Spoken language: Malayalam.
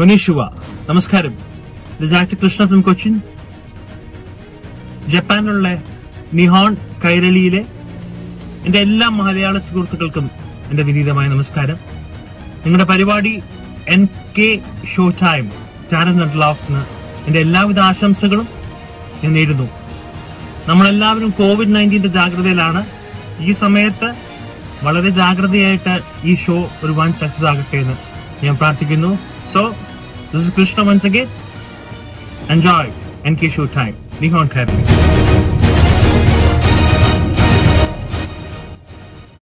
കൊനീഷുവ നമസ്കാരം this actor Krishna from Cochin ജപ്പാനിലുള്ള നിഹോൺ കൈരളിയിലെ എന്റെ എല്ലാ മലയാള സുഹൃത്തുക്കൾക്കും എന്റെ വിനീതമായ നമസ്കാരം നിങ്ങളുടെ പരിപാടി N K show time talent നെറ്റ്ലാഫിന് എന്റെ എല്ലാവിധ ആശംസകളും ഞാൻ നേരുന്നു നമ്മളെല്ലാവരും കോവിഡ് നയൻറ്റീന്റെ ജാഗ്രതയിലാണ് ഈ സമയത്ത് വളരെ ജാഗ്രതയായിട്ട് ഈ ഷോ ഒരു വൺ സക്സസ് ആകട്ടെ എന്ന് ഞാൻ പ്രാർത്ഥിക്കുന്നു so this Krishna once again enjoy N K show time Nihon ഖൈർലി